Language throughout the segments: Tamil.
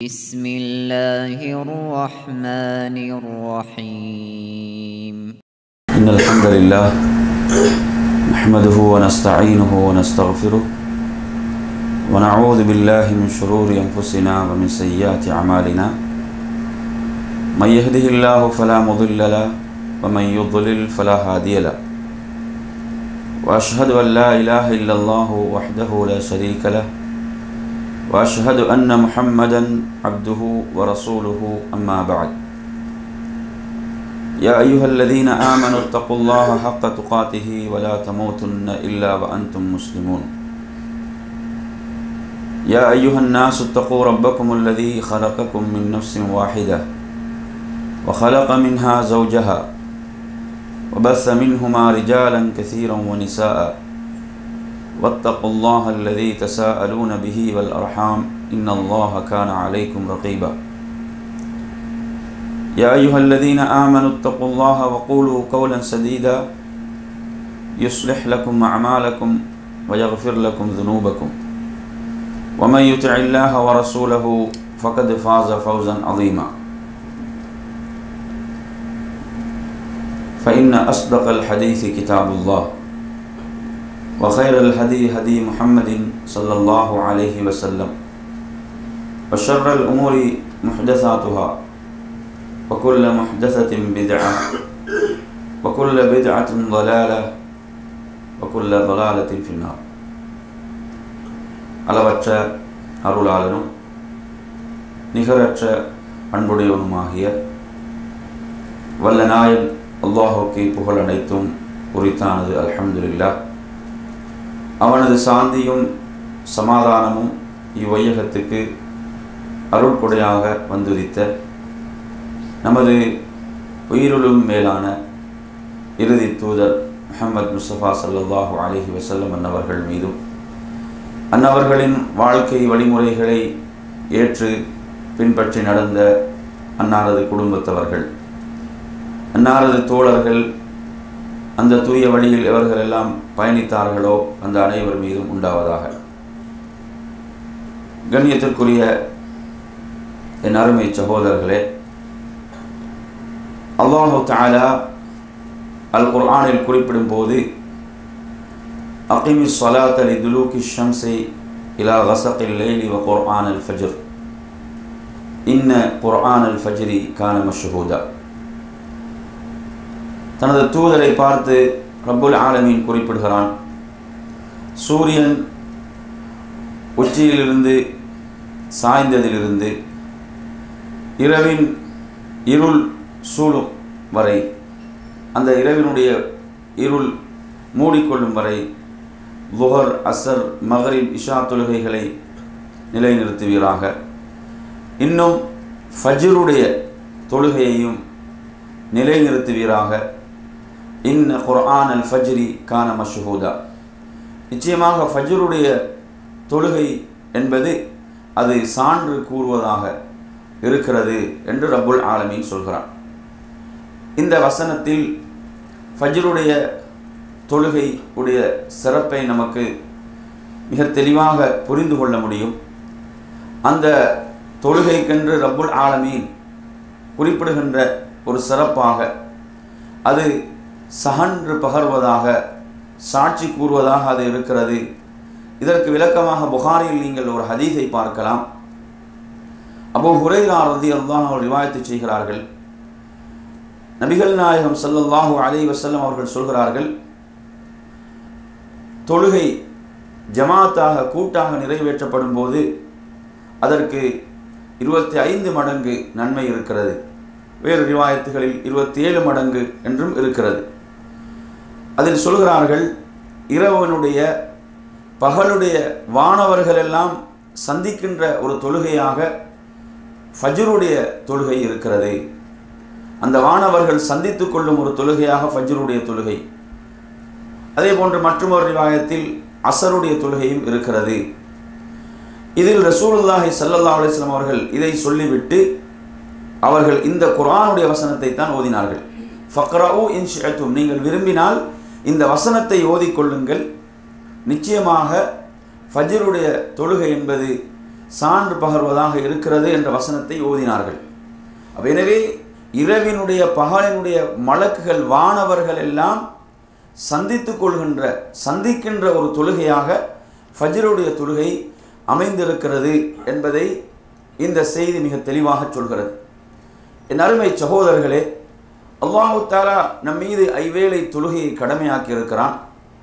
بسم الله الرحمن الرحيم إن الحمد لله نحمده ونستعينه ونستغفره ونعوذ بالله من شرور أنفسنا ومن سيئات أعمالنا من يهده الله فلا مضل له ومن يضلل فلا هادي له وأشهد أن لا إله إلا الله وحده لا شريك له وأشهد أن محمدا عبده ورسوله أما بعد يا أيها الذين آمنوا اتقوا الله حق تقاته ولا تموتن إلا وأنتم مسلمون يا أيها الناس اتقوا ربكم الذي خلقكم من نفس واحدة وخلق منها زوجها وبث منهما رجالا كثيرا ونساء واتقوا الله الذي تساءلون به والأرحام إن الله كان عليكم رقيبا يا أيها الذين آمنوا اتقوا الله وقولوا قولا سديدا يصلح لكم أعمالكم ويغفر لكم ذنوبكم ومن يطع الله ورسوله فقد فاز فوزا عظيما فإن أصدق الحديث كتاب الله وخير الهدي هدي محمد صلى الله عليه وسلم وشر الأمور محدثاتها وكل محدثة بدعة وكل بدعة ضلالة وكل ضلالة في النار அளவற்ற அருளாளனும் நிகரற்ற அன்புடையவனுமாகிய வல்ல நாயன் அல்லாஹுக்கு புகழ் அனைத்தும் உரித்தானது அல்ஹம்துலில்லா அவனது சாந்தியும் சமாதானமும் இவ்வையகத்துக்கு அருட்கொடையாக வந்துதித்த நமது உயிரிலும் மேலான இறுதி தூதர் முஹம்மது முஸ்தபா சல்லாஹூ அலிஹி வசல்லம் அன்னவர்கள் மீதும் அன்னவர்களின் வாழ்க்கை வழிமுறைகளை ஏற்று பின்பற்றி நடந்த அன்னாரது குடும்பத்தவர்கள் அன்னாரது தோழர்கள் அந்த தூய வழியில் எவர்களெல்லாம் பயணித்தார்களோ அந்த அனைவர் மீதும் உண்டாவதாக கண்ணியத்திற்குரிய என் அருமை சகோதரர்களே அல்லாஹு தாலா அல் குர்ஆனில் குறிப்பிடும் போது அகிமி சொலாத் அலி துலூக்கி ஷம்சை இலா கசகில் லைலி வ குர்ஆன் அல் ஃபஜர் இன்ன குர்ஆன் அல் ஃபஜ்ரி கான மஷஹூதா தனது தூதரை பார்த்து ரப்புல் ஆலமீன் குறிப்பிடுகிறான் சூரியன் உச்சியிலிருந்து சாய்ந்ததிலிருந்து இரவின் இருள் சூழும் வரை அந்த இரவினுடைய இருள் மூடிக்கொள்ளும் வரை லுஹர் அசர் மகரிப் இஷா தொழுகைகளை நிலைநிறுத்துவீராக இன்னும் ஃபஜ்ருடைய தொழுகையையும் நிலைநிறுத்துவீராக இன்ன குர்ஆன் அல் ஃபஜ்ரி கான மஷஹூதா நிச்சயமாக ஃபஜ்ருடைய தொழுகை என்பது அது சான்று கூறுவதாக இருக்கிறது என்று ரப்புல் ஆலமீன் சொல்கிறான் இந்த வசனத்தில் ஃபஜ்ருடைய தொழுகை உடைய சிறப்பை நமக்கு மிக தெளிவாக புரிந்து கொள்ள முடியும் அந்த தொழுகைக்கென்று ரப்புல் ஆலமீன் குறிப்பிடுகின்ற ஒரு சிறப்பாக அது சகன்று பகர்வதாக சாட்சி கூறுவதாக அது இருக்கிறது இதற்கு விளக்கமாக புகாரில் நீங்கள் ஒரு ஹதீஸை பார்க்கலாம் அபு ஹுரைரா ரதி அல்லாஹ் அவர் ரிவாயத்து செய்கிறார்கள் நபிகள் நாயகம் சல்லல்லாஹு அலை வசல்லம் அவர்கள் சொல்கிறார்கள் தொழுகை ஜமாத்தாக கூட்டாக நிறைவேற்றப்படும் போது அதற்கு இருபத்தி ஐந்து மடங்கு நன்மை இருக்கிறது வேறு ரிவாயத்துகளில் இருபத்தி ஏழு மடங்கு என்றும் இருக்கிறது அதில் சொல்கிறார்கள் இரவனுடைய பகலுடைய வானவர்கள் எல்லாம் சந்திக்கின்ற ஒரு தொழுகையாக ஃபஜ்ருடைய தொழுகை இருக்கிறது அந்த வானவர்கள் சந்தித்து கொள்ளும் ஒரு தொழுகையாக ஃபஜ்ருடைய தொழுகை அதே போன்று மற்றொரு ரிவாயத்தில் அசருடைய தொழுகையும் இருக்கிறது இதில் ரசூலுல்லாஹி சல்லல்லா அலிஸ்லாம் அவர்கள் இதை சொல்லிவிட்டு அவர்கள் இந்த குரானுடைய வசனத்தை தான் ஓதினார்கள் ஃபக்ராவு இன்ஷத்தும் நீங்கள் விரும்பினால் இந்த வசனத்தை ஓதிக்கொள்ளுங்கள் நிச்சயமாக ஃபஜ்ருடைய தொழுகை என்பது சான்று பகர்வதாக இருக்கிறது என்ற வசனத்தை ஓதினார்கள் அப்ப எனவே இரவினுடைய பகலினுடைய மலக்குகள் வானவர்கள் எல்லாம் சந்தித்துக் கொள்கின்ற சந்திக்கின்ற ஒரு தொழுகையாக ஃபஜ்ருடைய தொழுகை அமைந்திருக்கிறது என்பதை இந்த செய்தி மிக தெளிவாக சொல்கிறது என் அருமை சகோதரர்களே அல்லாஹு தாலா நம் மீது ஐவேளை தொழுகையை கடமையாக்கி இருக்கிறான்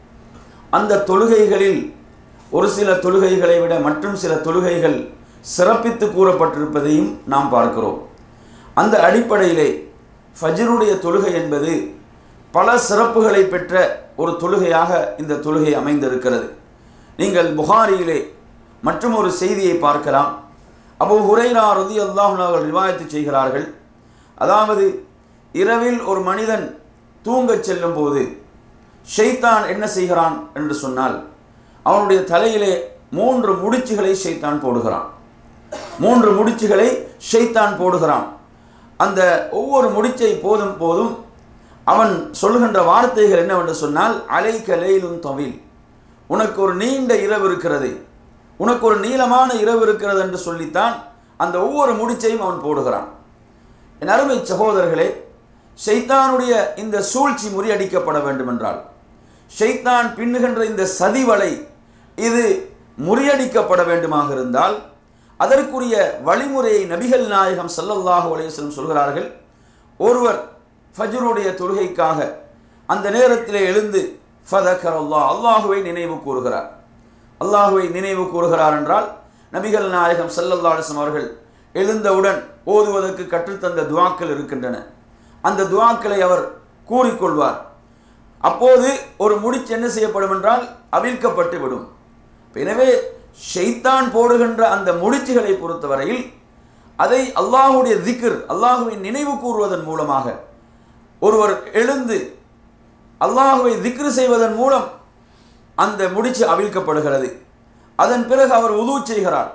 அந்த தொழுகைகளில் ஒரு சில தொழுகைகளை விட மற்றும் சில தொழுகைகள் சிறப்பித்து கூறப்பட்டிருப்பதையும் நாம் பார்க்கிறோம் அந்த அடிப்படையிலே ஃபஜ்ருடைய தொழுகை என்பது பல சிறப்புகளை பெற்ற ஒரு தொழுகையாக இந்த தொழுகை அமைந்திருக்கிறது நீங்கள் புகாரியிலே மற்றும் ஒரு செய்தியை பார்க்கலாம் அபு ஹுரைரா ரதி அல்லாஹுனார்கள் ரிவாயத்து செய்கிறார்கள் அதாவது இரவில் ஒரு மனிதன் தூங்கச் செல்லும் போது ஷைத்தான் என்ன செய்கிறான் என்று சொன்னால் அவனுடைய தலையிலே மூன்று முடிச்சுகளை ஷைத்தான் போடுகிறான் மூன்று முடிச்சுகளை ஷைத்தான் போடுகிறான் அந்த ஒவ்வொரு முடிச்சை போதும் போதும் அவன் சொல்கின்ற வார்த்தைகள் என்னவென்று சொன்னால் அலைக்க லைலும் தவில் உனக்கு ஒரு நீண்ட இரவு இருக்கிறது உனக்கு ஒரு நீளமான இரவு இருக்கிறது என்று சொல்லித்தான் அந்த ஒவ்வொரு முடிச்சையும் அவன் போடுகிறான் என் அருமை சகோதரர்களே ஷைத்தானுடைய இந்த சூழ்ச்சி முறியடிக்கப்பட வேண்டுமென்றால் ஷைத்தான் பின்னுகின்ற இந்த சதிவலை இது முறியடிக்கப்பட வேண்டுமாக இருந்தால் அதற்குரிய வழிமுறையை நபிகள் நாயகம் ஸல்லல்லாஹு அலைஹி வஸல்லம் சொல்கிறார்கள் ஒருவர் ஃபஜ்ருடைய தொழுகைக்காக அந்த நேரத்திலே எழுந்து ஃபதக்கர் அல்லாஹ் அல்லாஹுவை நினைவு கூறுகிறார் அல்லாஹுவை நினைவு கூறுகிறார் என்றால் நபிகள் நாயகம் ஸல்லல்லாஹு அலைஹி வஸல்லம் அவர்கள் எழுந்தவுடன் ஓதுவதற்கு கற்றுத்தந்த துவாக்கள் இருக்கின்றன அந்த துவாக்களை அவர் கூறிக்கொள்வார் அப்போது ஒரு முடிச்சு என்ன செய்யப்படும் என்றால் அவிழ்க்கப்பட்டு விடும் எனவே ஷைத்தான் போடுகின்ற அந்த முடிச்சுகளை பொறுத்தவரையில் அதை அல்லாஹுடைய திக்ர் அல்லாஹுவை நினைவு கூறுவதன் மூலமாக ஒருவர் எழுந்து அல்லாஹுவை திக்ரு செய்வதன் மூலம் அந்த முடிச்சு அவிழ்க்கப்படுகிறது அதன் பிறகு அவர் உது செய்கிறார்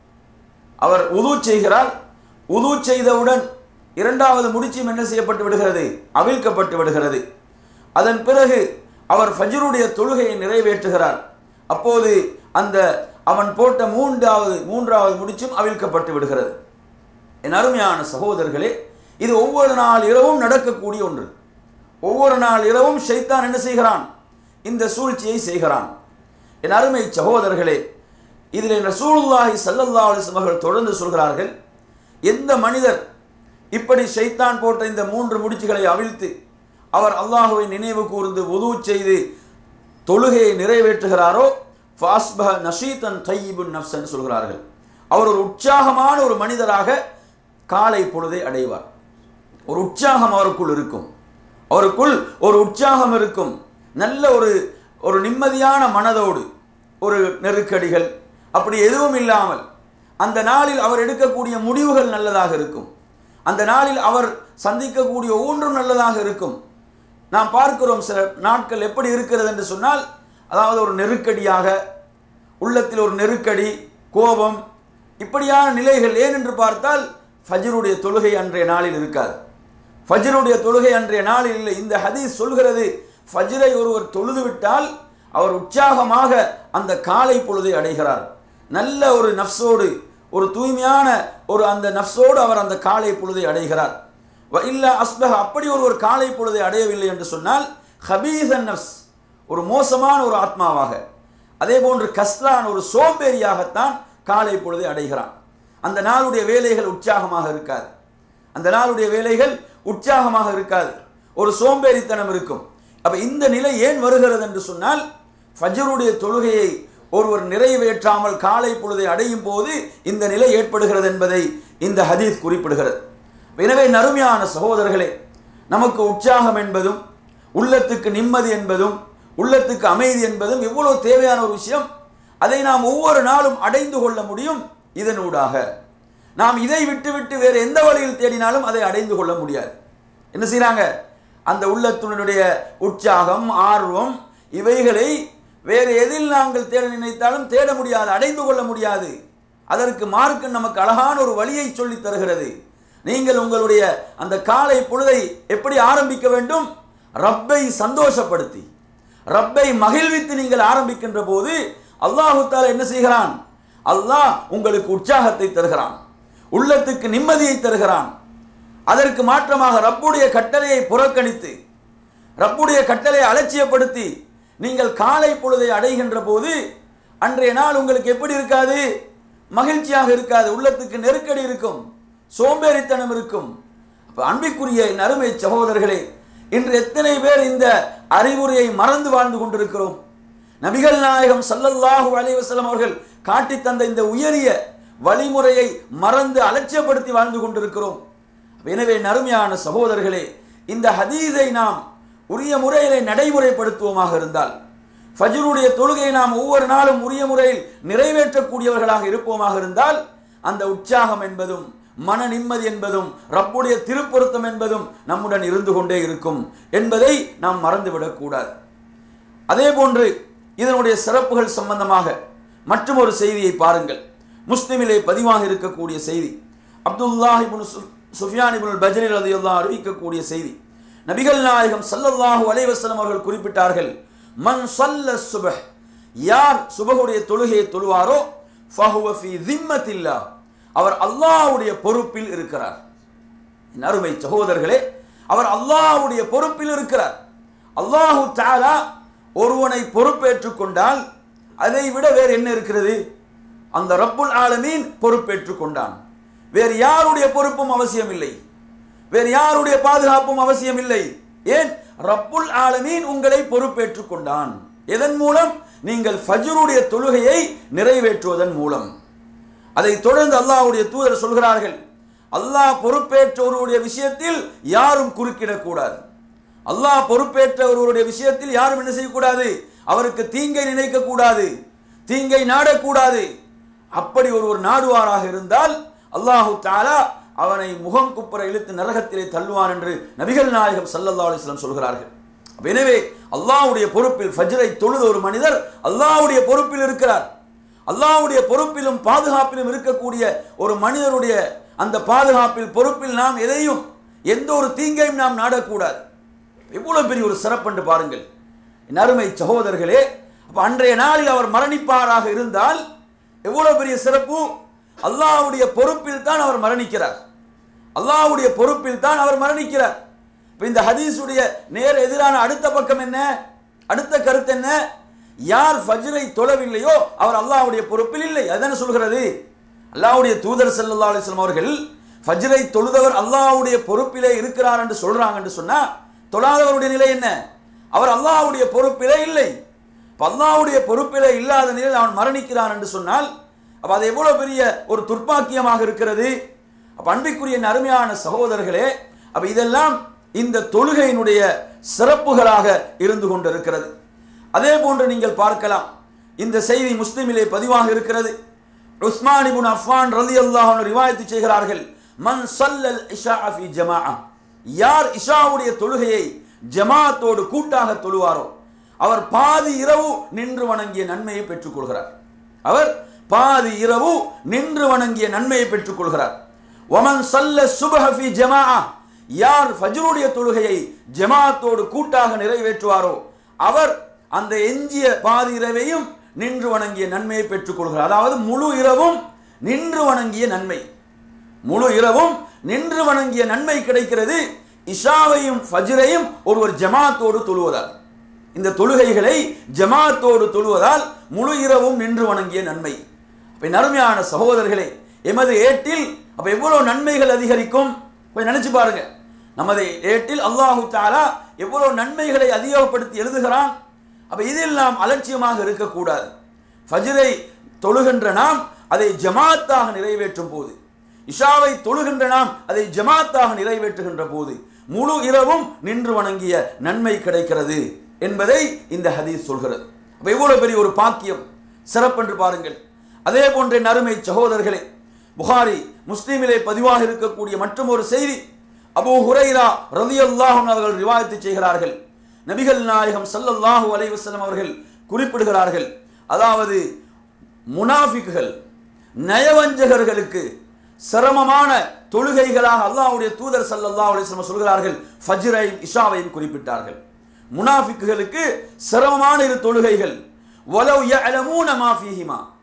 அவர் உது செய்கிறார் உது செய்தவுடன் இரண்டாவது முடிச்சும் என்ன செய்யப்பட்டு விடுகிறது அவிழ்க்கப்பட்டு விடுகிறது அதன் பிறகு அவர் ஃபஜ்ருடைய தொழுகையை நிறைவேற்றுகிறார் அப்போது அந்த அவன் போட்ட மூன்றாவது மூன்றாவது முடிச்சும் அவிழ்க்கப்பட்டு விடுகிறது என் அருமையான சகோதரர்களே இது ஒவ்வொரு நாள் இரவும் நடக்கக்கூடிய ஒன்று ஒவ்வொரு நாள் இரவும் ஷைத்தான் என்ன செய்கிறான் இந்த சூழ்ச்சியை செய்கிறான் என் அருமை சகோதரர்களே இதில் ரசூலுல்லாஹி ஸல்லல்லாஹு அலைஹி வஸல்லம் அவர்கள் தொடர்ந்து சொல்கிறார்கள் எந்த மனிதர் இப்படி ஷைத்தான் போட்ட இந்த மூன்று முடிச்சுகளை அவிழ்த்து அவர் அல்லாஹுவை நினைவு கூர்ந்து உது செய்து தொழுகையை நிறைவேற்றுகிறாரோ ஃபாஸ்பஹ நஷீதன் தையிபுன் நஃப்சன் சொல்கிறார்கள் அவர் ஒரு உற்சாகமான ஒரு மனிதராக காலை பொழுதை அடைவார் ஒரு உற்சாகம் அவருக்குள் இருக்கும் அவருக்குள் ஒரு உற்சாகம் இருக்கும் நல்ல ஒரு ஒரு நிம்மதியான மனதோடு ஒரு நெருக்கடிகள் அப்படி எதுவும் இல்லாமல் அந்த நாளில் அவர் எடுக்கக்கூடிய முடிவுகள் நல்லதாக இருக்கும் அந்த நாளில் அவர் சந்திக்கக்கூடிய ஒவ்வொன்றும் நல்லதாக இருக்கும் நாம் பார்க்கிறோம் சில நாட்கள் எப்படி இருக்கிறது என்று சொன்னால் அதாவது ஒரு நெருக்கடியாக உள்ளத்தில் ஒரு நெருக்கடி கோபம் இப்படியான நிலைகள் ஏன் என்று பார்த்தால் ஃபஜ்ருடைய தொழுகை அன்றைய நாளில் இருக்காது ஃபஜ்ருடைய தொழுகை அன்றைய நாளில் இல்லை இந்த ஹதீஸ் சொல்கிறது ஃபஜ்ரை ஒருவர் தொழுது விட்டால் அவர் உற்சாகமாக அந்த காலை பொழுதை அடைகிறார் நல்ல ஒரு நஃப்ஸோடு ஒரு தூய்மையான ஒரு அந்த நஃப்ஸோடு அவர் அந்த காலை பொழுதை அடைகிறார் இல்ல அஸ்பஹ அப்படி ஒருவர் காலை பொழுதை அடையவில்லை என்று சொன்னால் ஹபீசன் நஃப்ஸ் ஒரு மோசமான ஒரு ஆத்மாவாக அதே போன்று கஸ்லான் ஒரு சோம்பேறியாகத்தான் காலை பொழுதை அடைகிறான் அந்த நாளுடைய வேலைகள் உற்சாகமாக இருக்காது அந்த நாளுடைய வேலைகள் உற்சாகமாக இருக்காது ஒரு சோம்பேறித்தனம் இருக்கும் அப்ப இந்த நிலை ஏன் வருகிறது என்று சொன்னால் ஃபஜ்ருடைய தொழுகையை ஒருவர் நிறைவேற்றாமல் காலை பொழுதை அடையும் போது இந்த நிலை ஏற்படுகிறது என்பதை இந்த ஹதீஸ் குறிப்பிடுகிறது எனவே நறுமையான சகோதரர்களே நமக்கு உற்சாகம் என்பதும் உள்ளத்துக்கு நிம்மதி என்பதும் உள்ளத்துக்கு அமைதி என்பதும் எவ்வளவு தேவையான ஒரு விஷயம் அதை நாம் ஒவ்வொரு நாளும் அடைந்து கொள்ள முடியும் இதனூடாக நாம் இதை விட்டுவிட்டு வேறு எந்த வழியில் தேடினாலும் அதை அடைந்து கொள்ள முடியாது என்ன செய்றாங்க அந்த உள்ளத்தினுடைய உற்சாகம் ஆர்வம் இவைகளை வேறு எதில் நாங்கள் தேட நினைத்தாலும் தேட முடியாது அடைந்து கொள்ள முடியாது அதற்கு மார்க்கு நமக்கு அழகான ஒரு வழியை சொல்லித் தருகிறது நீங்கள் உங்களுடைய அந்த காலை பொழுதை எப்படி ஆரம்பிக்க வேண்டும் ரப்பை சந்தோஷப்படுத்தி ரப்பை மகிழ்வித்து நீங்கள் ஆரம்பிக்கின்ற போது அல்லாஹு தாலா என்ன செய்கிறான் அல்லாஹ் உங்களுக்கு உற்சாகத்தை தருகிறான் உள்ளத்துக்கு நிம்மதியை தருகிறான் அதற்கு மாற்றமாக ரப்புடைய கட்டளையை புறக்கணித்து ரப்புடைய கட்டளையை அலட்சியப்படுத்தி நீங்கள் காலை பொழுதை அடைகின்ற போது அன்றைய நாள் உங்களுக்கு எப்படி இருக்காது மகிழ்ச்சியாக இருக்காது உள்ளத்துக்கு நெருக்கடி இருக்கும் சோம்பேறித்தனம் இருக்கும் அப்ப அன்பிற்குரிய என் அருமை சகோதரர்களே இன்று எத்தனை பேர் இந்த அறிவுரையை மறந்து வாழ்ந்து கொண்டிருக்கிறோம் நபிகள் நாயகம் ஸல்லல்லாஹு அலைஹி வஸல்லம் அவர்கள் காட்டி தந்த இந்த உயரிய வழிமுறையை மறந்து அலட்சியப்படுத்தி வாழ்ந்து கொண்டிருக்கிறோம் எனவே நறுமையான சகோதரர்களே இந்த ஹதீஸை நாம் உரிய முறையிலே நடைமுறைப்படுத்துவோமாக இருந்தால் ஃபஜ்ருடைய தொழுகையை நாம் ஒவ்வொரு நாளும் உரிய முறையில் நிறைவேற்றக்கூடியவர்களாக இருப்போமாக இருந்தால் அந்த உற்சாகம் என்பதும் மன நிம்மதி என்பதும் ரப்புடைய திருப்பொருத்தம் என்பதும் நம்முடன் இருந்து கொண்டே இருக்கும் என்பதை நாம் மறந்துவிடக் கூடாது அதே போன்று இதனுடைய சிறப்புகள் சம்பந்தமாக மற்றும் ஒரு செய்தியை பாருங்கள் முஸ்லிமிலே பதிவாக இருக்கக்கூடிய செய்தி அப்துல்லாஹ் இப்னு சுஃப்- சுஃபியான் இப்னுல் பஜ்ரி ரலியல்லாஹு அறிவிக்கக்கூடிய செய்தி நபிகள் நாயகம் ஸல்லல்லாஹு அலைஹி வஸல்லம் அவர்கள் குறிப்பிட்டார்கள் மன் ஸல்ல சுபஹ் யார் சுபஹுடைய தொழுகையை தொழுவாரோ ஃபஹுவ ஃபீ திம்மத்தில்லாஹ் அவர் அல்லாஹ்வுடைய பொறுப்பில் இருக்கிறார் என் அருமை சகோதரர்களே அவர் அல்லாஹ்வுடைய பொறுப்பில் இருக்கிறார் அல்லாஹு தஆலா ஒருவனை பொறுப்பேற்றுக் கொண்டால் அதை விட வேறு என்ன இருக்கிறது அந்த ரப்புல் ஆலமீன் பொறுப்பேற்றுக் கொண்டான் வேறு யாருடைய பொறுப்பும் அவசியம் இல்லை வேறு யாருடைய பாதுகாப்பும் அவசியம் இல்லை ஏன் ரப்புல் ஆலமீன் உங்களை பொறுப்பேற்றுக் கொண்டான் எதன் மூலம் நீங்கள் ஃபஜ்ருடைய தொழுகையை நிறைவேற்றுவதன் மூலம் அதை தொடர்ந்து அல்லாஹ்வுடைய தூதர் சொல்கிறார்கள் அல்லாஹ் பொறுப்பேற்றவருடைய விஷயத்தில் யாரும் குறுக்கிடக்கூடாது அல்லாஹ் பொறுப்பேற்றவருடைய விஷயத்தில் யாரும் என்ன செய்யக்கூடாது அவருக்கு தீங்கை நினைக்க கூடாது தீங்கை நாடக்கூடாது அப்படி ஒருவர் நாடுவாராக இருந்தால் அல்லாஹு தாலா அவனை முகம் குப்புற இழுத்து நரகத்திலே தள்ளுவான் என்று நபிகள் நாயகம் ஸல்லல்லாஹு அலைஹி வஸல்லம் சொல்கிறார்கள் அப்ப எனவே அல்லாஹ்வுடைய பொறுப்பில் ஃபஜ்ரை தொழுத ஒரு மனிதர் அல்லாஹ்வுடைய பொறுப்பில் இருக்கிறார் அல்லாஹ்வுடைய பொறுப்பிலும் பாதுகாப்பிலும் இருக்கக்கூடிய ஒரு மனிதருடைய அந்த பாதுகாப்பில் பொறுப்பில் நாம் எதையும் எந்த ஒரு தீங்கையும் நாம் நாடக்கூடாது எவ்வளவு பெரிய ஒரு சிறப்பென்று பாருங்கள் என் அருமை சகோதரர்களே அப்ப அன்றைய நாளில் அவர் மரணிப்பாராக இருந்தால் எவ்வளவு பெரிய சிறப்பு அல்லாஹ்வுடைய பொறுப்பில் தான் அவர் மரணிக்கிறார் அல்லாஹ்வுடைய பொறுப்பில் தான் அவர் மரணிக்கிறார் இப்ப இந்த ஹதீஸுடைய நேர் எதிரான அடுத்த பக்கம் என்ன அடுத்த கருத்து என்ன யார் ஃபஜ்ரை தொழவில்லையோ அவர் அல்லாஹ்வுடைய பொறுப்பில் இல்லை அதான சொல்கிறது அல்லாஹ்வுடைய தூதர் ஸல்லல்லாஹு அலைஹி வஸல்லம் அவர்கள் ஃபஜ்ரை தொழுதவர் அல்லாஹ்வுடைய பொறுப்பிலே இருக்கிறார் என்று சொல்றாங்க என்று சொன்னா தொழாதவருடைய நிலை என்ன அவர் அல்லாஹ்வுடைய பொறுப்பிலே இல்லை அப்ப அல்லாஹ்வுடைய பொறுப்பிலே இல்லாத நிலையில் அவன் மரணிக்கிறான் என்று சொன்னால் அப்ப அது எவ்வளவு பெரிய ஒரு துர்ப்பாக்கியமாக இருக்கிறது அப்ப அன்பிற்குரிய என் அருமையான சகோதரர்களே அப்ப இதெல்லாம் இந்த தொழுகையினுடைய சிறப்புகளாக இருந்து கொண்டிருக்கிறது அதே போன்று நீங்கள் பார்க்கலாம் இந்த செய்தி முஸ்லிமிலே பதிவாக இருக்கிறது உஸ்மான் இப்னு அஃபான் ரலியல்லாஹு அன்ஹு ரிவாயத்து செய்கிறார்கள் மன் ஸல்லல் இஷா ஃபி ஜமாஅ யார் இஷாவுடைய தொழுகையை ஜமாத்தோடு கூட்டாக தொழுவாரோ அவர் பாதி இரவு நின்று வணங்கிய நன்மையை பெற்றுக் கொள்கிறார் அவர் பாதி இரவு நின்று வணங்கிய நன்மையை பெற்றுக் கொள்கிறார் ஒமன் சல்ல சுபஹ ஃபி ஜமாஅ யார் ஃபஜ்ருடைய தொழுகையை ஜமாத்தோடு கூட்டாக நிறைவேற்றுவாரோ அவர் அந்த எஞ்சிய பாதி இரவையும் நின்று வணங்கிய நன்மையை பெற்றுக் கொள்கிறார் அதாவது முழு இரவும் நின்று வணங்கிய நன்மை முழு இரவும் நின்று வணங்கிய நன்மை கிடைக்கிறது இஷாவையும் ஃபஜ்ரையும் ஒருவர் ஜமாத்தோடு தொழுவதால் இந்த தொழுகைகளை ஜமாத்தோடு தொழுவதால் முழு இரவும் நின்று வணங்கிய நன்மை அப்ப நறுமையான சகோதரர்களே எமது ஏட்டில் அப்ப எவ்வளவு நன்மைகள் அதிகரிக்கும் போய் நினைச்சு பாருங்க நமது ஏட்டில் அல்லாஹு தாலா எவ்வளவு நன்மைகளை அதிகப்படுத்தி எழுதுகிறான் அப்ப இதில் நாம் அலட்சியமாக இருக்கக்கூடாது ஃபஜ்ரை தொழுகின்ற நாம் அதை ஜமாத்தாக நிறைவேற்றும் போது இஷாவை தொழுகின்ற நாம் அதை ஜமாத்தாக நிறைவேற்றுகின்ற போது முழு இரவும் நின்று வணங்கிய நன்மை கிடைக்கிறது என்பதை இந்த ஹதீஸ் சொல்கிறது அப்ப எவ்வளவு பெரிய ஒரு பாக்கியம் சிறப்பென்று பாருங்கள் அதே போன்ற நறுமை சகோதரர்களே புகாரி முஸ்லீமிலே பதிவாக இருக்கக்கூடிய மற்றும் ஒரு செய்தி அபூ ஹுரைரா ரலியல்லாஹு அன்ஹு அவர்கள் ரிவாயத்து செய்கிறார்கள் நபிகள் நாயகம் ஸல்லல்லாஹு அலைஹி வஸல்லம் அவர்கள் குறிப்பிடுகிறார்கள் அதாவது முனாஃபிக்குகள் நயவஞ்சகர்களுக்கு சிரமமான தொழுகைகளாக அல்லாஹ்வுடைய தூதர் ஸல்லல்லாஹு அலைஹி வஸல்லம் சொல்கிறார்கள் ஃபஜ்ரையும் இஷாவையும் குறிப்பிட்டார்கள் முனாஃபிக்குகளுக்கு சிரமமான இரு தொழுகைகள் வலவ் யஅலமூன மா ஃபீஹிமா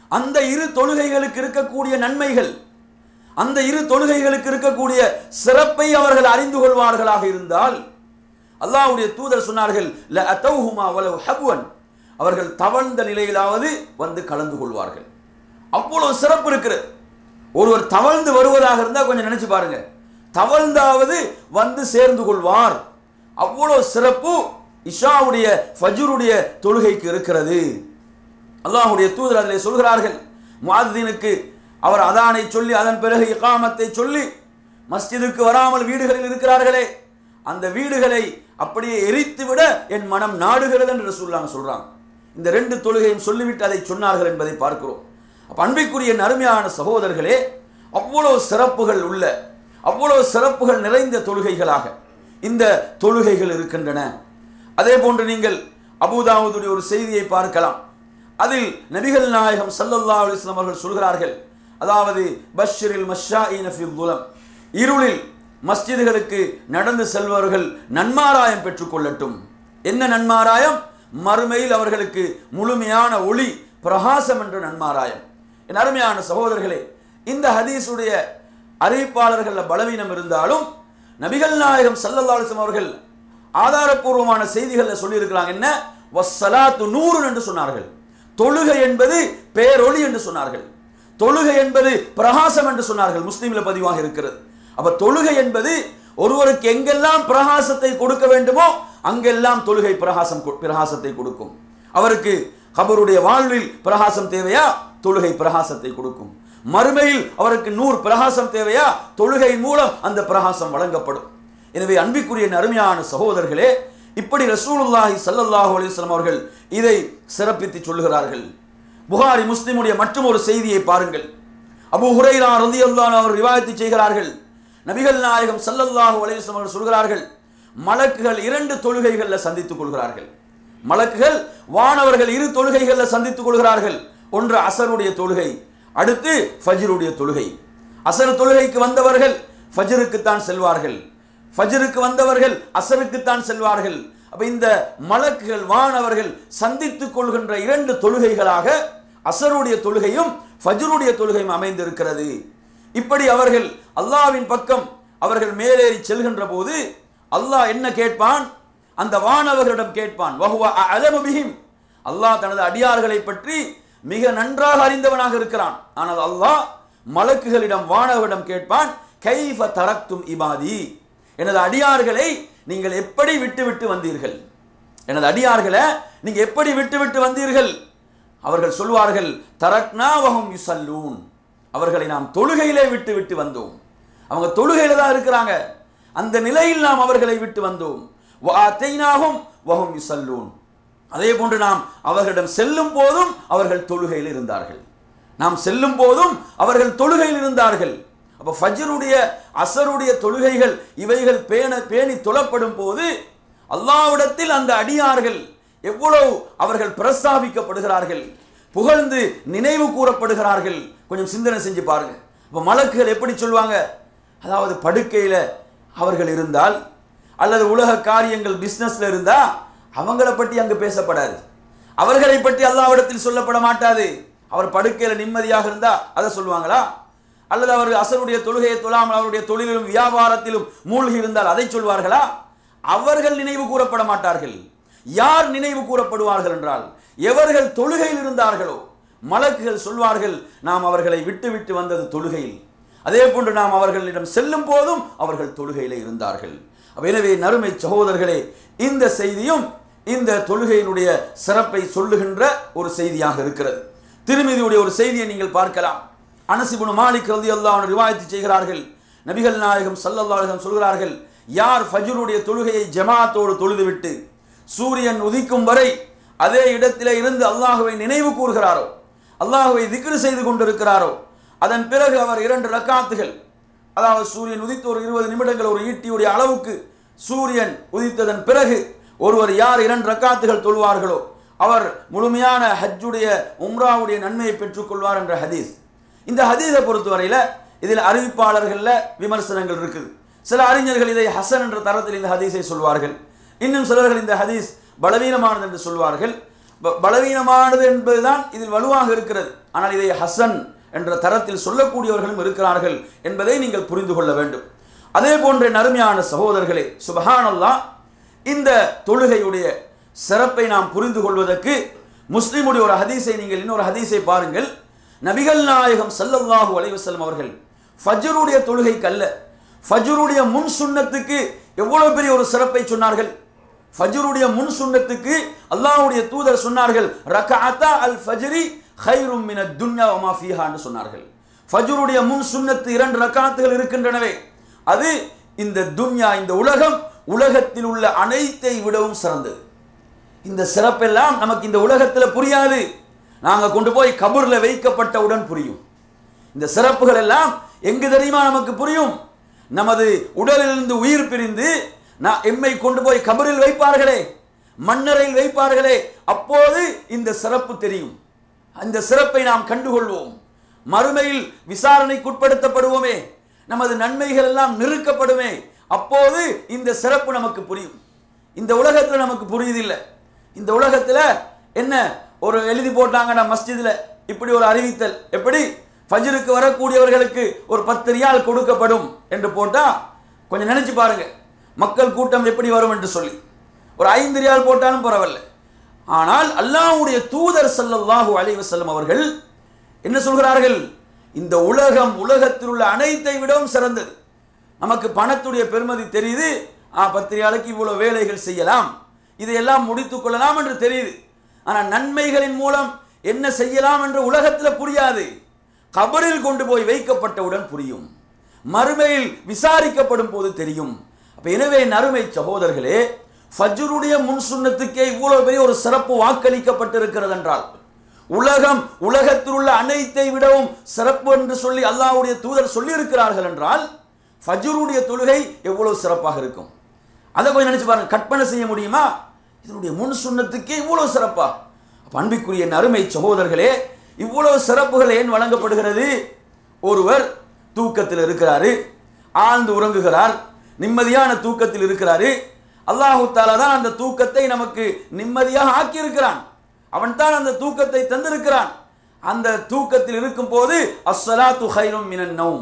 அந்த இரு தொழுகைகளுக்கு இருக்கக்கூடிய நன்மைகள் அந்த இரு தொழுகைகளுக்கு இருக்கக்கூடிய சிறப்பை அவர்கள் அறிந்து கொள்வார்களாக இருந்தால் அல்லாஹ்வுடைய தூதர் சொன்னார்கள் "ல அத்தௌஹுமா வலவ் ஹப்வன்." அவர்கள் தவழ்ந்த நிலையிலாவது வந்து கலந்து கொள்வார்கள் அவ்வளவு சிறப்பு இருக்கிறது ஒருவர் தவழ்ந்து வருவதாக இருந்தால் கொஞ்சம் நினைச்சு பாருங்க தவழ்ந்தாவது வந்து சேர்ந்து கொள்வார் அவ்வளவு சிறப்பு இஷாவுடைய ஃபஜ்ருடைய தொழுகைக்கு இருக்கிறது அல்லாஹ்வுடைய தூதர் அதிலே சொல்கிறார்கள் முஅத்தினுக்கு அவர் அதானை சொல்லி அதன் பிறகு இகாமத்தை சொல்லி மஸ்ஜிதுக்கு வராமல் வீடுகளில் இருக்கிறார்களே அந்த வீடுகளை அப்படியே எரித்து விட என் மனம் நாடுகிறது என்று சொல்லாங்க சொல்றாங்க இந்த ரெண்டு தொழுகையும் சொல்லிவிட்டு அதை சொன்னார்கள் என்பதை பார்க்கிறோம் அப்ப அன்பிற்குரிய என் அருமையான சகோதரர்களே அவ்வளவு சிறப்புகள் உள்ள அவ்வளவு சிறப்புகள் நிறைந்த தொழுகைகளாக இந்த தொழுகைகள் இருக்கின்றன அதே போன்று நீங்கள் அபூதாவுடைய ஒரு செய்தியை பார்க்கலாம் அதில் நபிகள் நாயகம் ஸல்லல்லாஹு அலைஹி வஸல்லம் அவர்கள் சொல்கிறார்கள் அதாவது பஷ்ஷிரில் மஷ்ஷாயின ஃபில் துலம் இருளில் மஸ்ஜிதுகளுக்கு நடந்து செல்பவர்கள் நன்மாராயம் பெற்றுக்கொள்ளட்டும் என்ன நன்மாராயம் மறுமையில் அவர்களுக்கு முழுமையான ஒளி பிரகாசம் என்ற நன்மாராயம் என் அருமையான சகோதரர்களே இந்த ஹதீஸுடைய அறிவிப்பாளர்கள் பலவீனம் இருந்தாலும் நபிகள் நாயகம் ஸல்லல்லாஹு அலைஹி வஸல்லம் அவர்கள் ஆதாரப்பூர்வமான செய்திகளில் சொல்லியிருக்கிறாங்க என்ன வஸ்ஸலாத்து நூறு என்று சொன்னார்கள் தொழுகை என்பது பேரொளி என்று சொன்னார்கள் தொழுகை என்பது பிரகாசம் என்று சொன்னார்கள் முஸ்லீம்ல பதிவாக இருக்கிறது அப்ப தொழுகை என்பது ஒருவருக்கு எங்கெல்லாம் பிரகாசத்தை கொடுக்க வேண்டுமோ அங்கெல்லாம் தொழுகை பிரகாசம் கொ- பிரகாசத்தை கொடுக்கும் அவருக்கு கபருடைய வாழ்வில் பிரகாசம் தேவையா தொழுகை பிரகாசத்தை கொடுக்கும் மறுமையில் அவருக்கு நூறு பிரகாசம் தேவையா தொழுகை மூலம் அந்த பிரகாசம் வழங்கப்படும் எனவே அன்பிற்குரிய அருமையான சகோதரர்களே இப்படி ரசூலுல்லாஹி ஸல்லல்லாஹு அலைஹி வஸல்லம் அவர்கள் இதை சிறப்பித்து சொல்லுகிறார்கள் புகாரி முஸ்லிமுடைய மற்றும் ஒரு செய்தியை பாருங்கள் அபூ ஹுரைரா ரலியல்லாஹு அவர் ரிவாயத்து செய்கிறார்கள் நபிகள் நாயகம் ஸல்லல்லாஹு அலைஹி வஸல்லம் அவர்கள் சொல்கிறார்கள் மலக்குகள் இரண்டு தொழுகைகள்ல சந்தித்துக் கொள்கிறார்கள் மலக்குகள் வானவர்கள் இரு தொழுகைகள்ல சந்தித்துக் கொள்கிறார்கள் ஒன்று அசருடைய தொழுகை அடுத்து ஃபஜ்ருடைய தொழுகை அசர் தொழுகைக்கு வந்தவர்கள் ஃபஜ்ருக்குத்தான் செல்வார்கள் ஃபஜ்ருக்கு வந்தவர்கள் அசருக்குத்தான் செல்வார்கள் அப்ப இந்த மலக்குகள் வானவர்கள் சந்தித்துக் கொள்கின்ற இரண்டு தொழுகைகளாக அசருடைய தொழுகையும் ஃபஜ்ருடைய தொழுகையும் அமைந்திருக்கிறது இப்படி அவர்கள் அல்லாவின் பக்கம் அவர்கள் மேலேறி செல்கின்ற போது அல்லாஹ் என்ன கேட்பான் அந்த வானவர்களிடம் கேட்பான் வஹுவ அலமு பிஹிம் அல்லாஹ் தனது அடியார்களை பற்றி மிக நன்றாக அறிந்தவனாக இருக்கிறான் ஆனால் அல்லாஹ் மலக்குகளிடம் வானவரிடம் கேட்பான் கைஃப தரக்தும் இபாதி எனது அடியார்களை நீங்கள் எப்படி விட்டு விட்டு வந்தீர்கள் எனது அடியார்களை நீங்க எப்படி விட்டு விட்டு வந்தீர்கள் அவர்கள் சொல்வார்கள் தரக்னா வஹும் யுசல்லூன் அவர்களை நாம் தொழுகையிலே விட்டு விட்டு வந்தோம் அவங்க தொழுகையில தான் இருக்கிறாங்க அந்த நிலையில் நாம் அவர்களை விட்டு வந்தோம் வஆத்தைனாஹும் வஹும் யுசல்லூன் அதே போன்று நாம் அவர்களிடம் செல்லும் போதும் அவர்கள் தொழுகையில் இருந்தார்கள் நாம் செல்லும் போதும் அவர்கள் தொழுகையில் இருந்தார்கள் அப்ப ஃபஜ்ருடைய அசருடைய தொழுகைகள் இவைகள் பேண பேணி தொழப்படும் போது அல்லாஹ்விடத்தில் அந்த அடியார்கள் எவ்வளவு அவர்கள் பிரஸ்தாபிக்கப்படுகிறார்கள் புகழ்ந்து நினைவு கூறப்படுகிறார்கள் கொஞ்சம் சிந்தனை செஞ்சு பாருங்க இப்ப மலக்குகள் எப்படி சொல்லுவாங்க அதாவது படுக்கையில அவர்கள் இருந்தால் அல்லது உலக காரியங்கள் பிசினஸ்ல இருந்தா அவங்கள பற்றி அங்கு பேசப்படாது அவர்களை பற்றி அல்லாவிடத்தில் சொல்லப்பட மாட்டாது அவர் படுக்கையில நிம்மதியாக இருந்தா அதை சொல்லுவாங்களா அல்லது அவர் அசருடைய தொழுகையை தொழாமல் அவருடைய தொழிலிலும் வியாபாரத்திலும் மூழ்கி இருந்தால் அதை சொல்வார்களா அவர்கள் நினைவு கூறப்பட மாட்டார்கள் யார் நினைவு கூறப்படுவார்கள் என்றால் எவர்கள் தொழுகையில் இருந்தார்களோ மலக்குகள் சொல்வார்கள் நாம் அவர்களை விட்டு விட்டு வந்தது தொழுகையில் அதே போன்று நாம் அவர்களிடம் செல்லும் போதும் அவர்கள் தொழுகையிலே இருந்தார்கள் அப்ப எனவே நறுமை சகோதரர்களே இந்த செய்தியும் இந்த தொழுகையினுடைய சிறப்பை சொல்லுகின்ற ஒரு செய்தியாக இருக்கிறது திருமதியுடைய ஒரு செய்தியை நீங்கள் பார்க்கலாம் அனசிபுன் மாலிக் ரதி அல்லாஹ் ரிவாயத்து செய்கிறார்கள் நபிகள் நாயகம் ஸல்லல்லாஹு அலைஹி வஸல்லம் சொல்கிறார்கள் யார் ஃபஜ்ருடைய தொழுகையை ஜமாத்தோடு தொழுதுவிட்டு சூரியன் உதிக்கும் வரை அதே இடத்திலே இருந்து அல்லாஹுவை நினைவு கூறுகிறாரோ அல்லாஹுவை திக்ரு செய்து கொண்டிருக்கிறாரோ அதன் பிறகு அவர் இரண்டு ரக்காத்துகள் அதாவது சூரியன் உதித்து ஒரு இருபது நிமிடங்கள் ஒரு ஈட்டியுடைய அளவுக்கு சூரியன் உதித்ததன் பிறகு ஒருவர் யார் இரண்டு ரக்காத்துகள் தொழுவார்களோ அவர் முழுமையான ஹஜ்ஜுடைய உம்ராவுடைய நன்மையை பெற்றுக்கொள்வார் என்ற ஹதீஸ் இந்த ஹதீஸை பொறுத்தவரையில இதில் அறிவிப்பாளர்கள்ல விமர்சனங்கள் இருக்குது சில அறிஞர்கள் இதை ஹசன் என்ற தரத்தில் இந்த ஹதீஸை சொல்வார்கள் இன்னும் சிலர்கள் இந்த ஹதீஸ் பலவீனமானது என்று சொல்வார்கள் ப- பலவீனமானது என்பதுதான் இதில் வலுவாக இருக்கிறது ஆனால் இதை ஹசன் என்ற தரத்தில் சொல்லக்கூடியவர்களும் இருக்கிறார்கள் என்பதை நீங்கள் புரிந்து கொள்ள வேண்டும் அதே போன்ற நறுமையான சகோதரர்களே சுபஹானல்லா இந்த தொழுகையுடைய சிறப்பை நாம் புரிந்து கொள்வதற்கு முஸ்லிமுடைய ஒரு ஹதீஸை நீங்கள் இன்னொரு ஹதீஸை பாருங்கள் நபிகள் நாயகம் ஸல்லல்லாஹு அலைஹி வஸல்லம் அவர்கள் ஃபஜ்ருடைய தொழுகைக்கு அல்ல ஃபஜ்ருடைய முன் சுன்னத்துக்கு எவ்வளவு பெரிய ஒரு சிறப்பை சொன்னார்கள் ஃபஜ்ருடைய முன் சுன்னத்துக்கு அல்லாஹ்வுடைய தூதர் சொன்னார்கள் ரகஅத்தா அல் ஃபஜ்ரி ஹைரும் மின துன்யா வமா ஃபீஹான்னு சொன்னார்கள் ஃபஜ்ருடைய முன் சுன்னத்து இரண்டு ரக்காத்துகள் இருக்கின்றனவே அது இந்த துன்யா இந்த உலகம் உலகத்தில் உள்ள அனைத்தை விடவும் சிறந்தது இந்த சிறப்பெல்லாம் நமக்கு இந்த உலகத்தில் புரியாது நாங்க கொண்டு போய் கபூர்ல வைக்கப்பட்டவுடன் புரியும் இந்த சிறப்புகள் எல்லாம் எங்கு தெரியுமா நமக்கு புரியும் நமது உடலிலிருந்து உயிர் பிரிந்து நான் எம்மை கொண்டு போய் கபரில் வைப்பார்களே மண்ணறையில் வைப்பார்களே அப்போது இந்த சிறப்பு தெரியும் அந்த சிறப்பை நாம் கண்டுகொள்வோம் மறுமையில் விசாரணைக்குட்படுத்தப்படுவோமே நமது நன்மைகள் எல்லாம் நிறுக்கப்படுமே அப்போது இந்த சிறப்பு நமக்கு புரியும் இந்த உலகத்தில் நமக்கு புரியுதில்லை இந்த உலகத்தில் என்ன ஒரு எழுதி போட்டாங்கன்னா மஸ்ஜிதில் இப்படி ஒரு அறிவித்தல் எப்படி ஃபஜ்ருக்கு வரக்கூடியவர்களுக்கு ஒரு பத்து ரியால் கொடுக்கப்படும் என்று போட்டா கொஞ்சம் நினைச்சு பாருங்க மக்கள் கூட்டம் எப்படி வரும் என்று சொல்லி ஒரு ஐந்து ரியால் போட்டாலும் பரவாயில்ல ஆனால் அல்லாஹ்வுடைய தூதர் ஸல்லல்லாஹு அலைஹி வஸல்லம் அவர்கள் என்ன சொல்கிறார்கள் இந்த உலகம் உலகத்தில் உள்ள அனைத்தை விடவும் சிறந்தது நமக்கு பணத்துடைய பெருமதி தெரியுது ஆ பத்து ரியாலுக்கு இவ்வளவு வேலைகள் செய்யலாம் இதையெல்லாம் முடித்துக் கொள்ளலாம் என்று தெரியுது ஆனால் நன்மைகளின் மூலம் என்ன செய்யலாம் என்று உலகத்தில் புரியாது கபரில் கொண்டு போய் வைக்கப்பட்டவுடன் புரியும் மறுமையில் விசாரிக்கப்படும் போது தெரியும் அப்ப எனவே நறுமை சகோதரர்களே ஃபஜ்ருடைய முன் சுன்னத்துக்கே இவ்வளவு பெரிய ஒரு சிறப்பு வாக்களிக்கப்பட்டிருக்கிறது என்றால் உலகம் உலகத்தில் உள்ள அனைத்தை விடவும் சிறப்பு என்று சொல்லி அல்லாஹ்வுடைய தூதர் சொல்லி இருக்கிறார்கள் என்றால் ஃபஜ்ருடைய தொழுகை எவ்வளவு சிறப்பாக இருக்கும் அதை கொஞ்சம் நினைச்சு பாருங்க கற்பனை செய்ய முடியுமா இதனுடைய முன் சுண்ணத்துக்கே இவ்வளவு சிறப்பா அப்ப அன்பிற்குரிய அருமை சகோதரர்களே இவ்வளவு சிறப்புகள் ஏன் வழங்கப்படுகிறது ஒருவர் தூக்கத்தில் இருக்கிறாரு ஆழ்ந்து உறங்குகிறார் நிம்மதியான தூக்கத்தில் இருக்கிறாரு அல்லாஹு தாலா தான் அந்த தூக்கத்தை நமக்கு நிம்மதியாக ஆக்கி இருக்கிறான் அவன் தான் அந்த தூக்கத்தை தந்திருக்கிறான் அந்த தூக்கத்தில் இருக்கும் போது அஸ்ஸலாத்து ஹைரும் மினன் நௌம்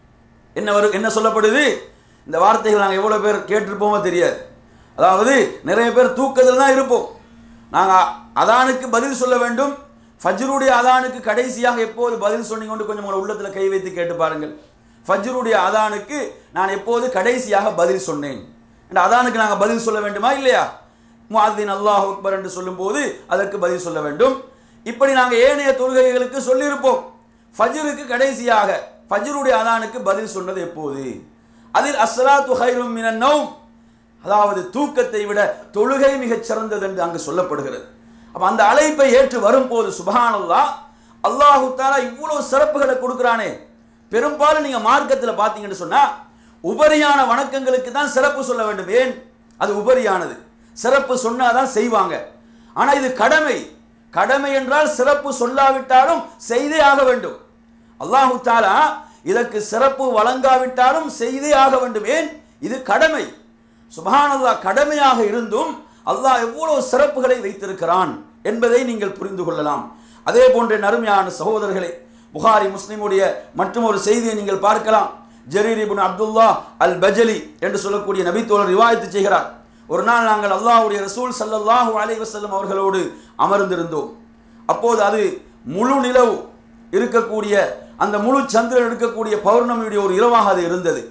என்ன வரும் என்ன சொல்லப்படுது இந்த வார்த்தைகள் நாங்கள் எவ்வளோ பேர் கேட்டிருப்போமோ தெரியாது அதாவது நிறைய பேர் தூக்கத்தில் தான் இருப்போம் நாங்கள் அதானுக்கு பதில் சொல்ல வேண்டும் ஃபஜ்ருடைய அதானுக்கு கடைசியாக எப்போது பதில் சொன்னீங்க கொண்டு கொஞ்சம் உங்களோட உள்ளத்தில் கை வைத்து கேட்டு பாருங்கள் ஃபஜ்ருடைய அதானுக்கு நான் எப்போது கடைசியாக பதில் சொன்னேன் என்ற அதானுக்கு நாங்கள் பதில் சொல்ல வேண்டுமா இல்லையா முஅத்தின் அல்லாஹ் அக்பர் என்று சொல்லும்போது அதற்கு பதில் சொல்ல வேண்டும் இப்படி நாங்கள் ஏனைய தொழுகைகளுக்கு சொல்லியிருப்போம் ஃபஜ்ருக்கு கடைசியாக ஃபஜ்ருடைய அதானுக்கு பதில் சொன்னது எப்போது அதில் அஸ்ஸலாத்து ஹைரும் மினன் நௌம் அதாவது தூக்கத்தை விட தொழுகை மிகச் சிறந்தது என்று அங்கு சொல்லப்படுகிறது அப்ப அந்த அழைப்பை ஏற்று வரும்போது சுபஹானல்லா அல்லாஹு தாலா இவ்வளவு சிறப்புகளை கொடுக்குறானே பெரும்பாலும் நீங்க மார்க்கத்தில் பார்த்தீங்கன்னு சொன்னா உபரியான வணக்கங்களுக்கு தான் சிறப்பு சொல்ல வேண்டும் ஏன் அது உபரியானது சிறப்பு சொன்னாதான் செய்வாங்க ஆனா இது கடமை கடமை என்றால் சிறப்பு சொல்லாவிட்டாலும் செய்தே ஆக வேண்டும் அல்லாஹு தாலா இதற்கு சிறப்பு வழங்காவிட்டாலும் செய்தே ஆக வேண்டும் ஏன் இது கடமை சுபஹானல்லாஹ் கடமையாக இருந்தும் அல்லாஹ் எவ்வளவு சிறப்புகளை வைத்திருக்கிறான் என்பதை நீங்கள் புரிந்து கொள்ளலாம் அதே போன்ற நறுமையான சகோதரர்களே புகாரி முஸ்லிமுடைய மற்றும் ஒரு செய்தியை நீங்கள் பார்க்கலாம் ஜரீர் இப்னு அப்துல்லா அல் பஜலி என்று சொல்லக்கூடிய நபித்தோழர் ரிவாயத்து செய்கிறார் ஒரு நாள் நாங்கள் அல்லாஹ்வுடைய ரசூல் ஸல்லல்லாஹு அலைஹி வஸல்லம் அவர்களோடு அமர்ந்திருந்தோம் அப்போது அது முழு நிலவு இருக்கக்கூடிய அந்த முழு சந்திரன் இருக்கக்கூடிய பௌர்ணமியுடைய ஒரு இரவாக அது இருந்தது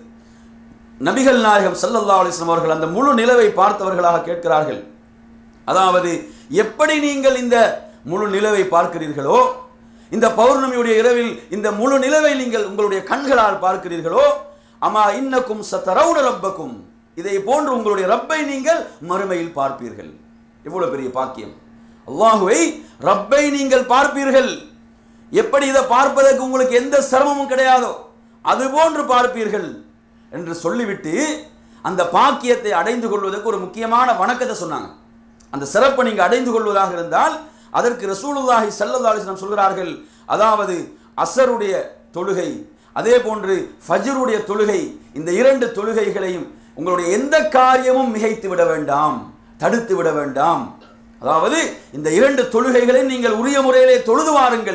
நபிகள் நாயகம் ஸல்லல்லாஹு அலைஹி வஸல்லம் அவர்கள் அந்த முழு நிலவை பார்த்தவர்களாக கேட்கிறார்கள் அதாவது எப்படி நீங்கள் இந்த முழு நிலவை பார்க்கிறீர்களோ இந்த பௌர்ணமியுடைய இரவில் இந்த முழு நிலவை நீங்கள் உங்களுடைய கண்களால் பார்க்கிறீர்களோ அமா இன்னக்கும் சத்தரவுன ரப்பக்கும் இதை போன்று உங்களுடைய ரப்பை நீங்கள் மறுமையில் பார்ப்பீர்கள் எவ்வளவு பெரிய பாக்கியம் அல்லாஹுவை ரப்பை நீங்கள் பார்ப்பீர்கள் எப்படி இதை பார்ப்பதற்கு உங்களுக்கு எந்த சிரமமும் கிடையாதோ அது போன்று பார்ப்பீர்கள் என்று சொல்லிவிட்டு அந்த பாக்கியத்தை அடைந்து கொள்வதற்கு ஒரு முக்கியமான வணக்கத்தை சொன்னாங்க அந்த சிறப்பை நீங்க அடைந்து கொள்வதாக இருந்தால் அதற்கு ரசூலுல்லாஹி ஸல்லல்லாஹு அலைஹி வஸல்லம் சொல்கிறார்கள் அதாவது அசருடைய தொழுகை அதே போன்று ஃபஜ்ருடைய தொழுகை இந்த இரண்டு தொழுகைகளையும் உங்களுடைய எந்த காரியமும் மிகைத்து விட வேண்டாம் தடுத்து விட வேண்டாம் அதாவது இந்த இரண்டு தொழுகைகளை நீங்கள் உரிய முறையிலே தொழுது வாருங்கள்